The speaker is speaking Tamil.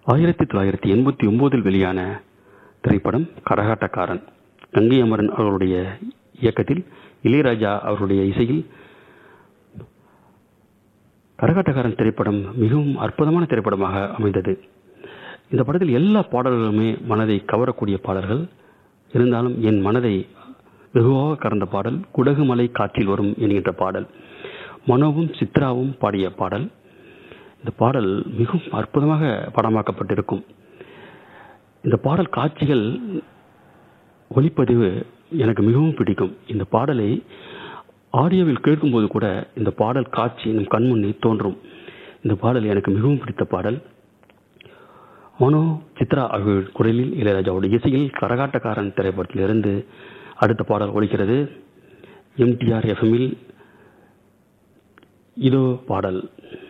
ஆயிரத்தி தொள்ளாயிரத்தி எண்பத்தி ஒன்பதில் வெளியான திரைப்படம் கரகாட்டக்காரன் கங்கை அமரன் அவர்களுடைய இயக்கத்தில் இளையராஜா அவர்களுடைய இசையில் கரகாட்டக்காரன் திரைப்படம் மிகவும் அற்புதமான திரைப்படமாக அமைந்தது இந்த படத்தில் எல்லா பாடல்களுமே மனதை கவரக்கூடிய பாடல்கள் இருந்தாலும் என் மனதை வெகுவாக கறந்த பாடல் குடகுமலை காற்றில் வரும் என்கின்ற பாடல் மனோவும் சித்ராவும் பாடிய பாடல் இந்த பாடல் மிகவும் அற்புதமாக படமாக்கப்பட்டிருக்கும் இந்த பாடல் காட்சிகள் ஒளிப்பதிவு எனக்கு மிகவும் பிடிக்கும் இந்த பாடலை ஆடியோவில் கேட்கும்போது கூட இந்த பாடல் காட்சி நம் கண்முன்னே தோன்றும் இந்த பாடல் எனக்கு மிகவும் பிடித்த பாடல் மனோ சித்ரா அவர்கள் குரலில் இளையராஜாவுடைய இசையில் கரகாட்டக்காரன் திரைப்படத்திலிருந்து அடுத்த பாடல் ஒலிக்கிறது எம்டிஆர் எஃப்எம்மில் இதோ பாடல்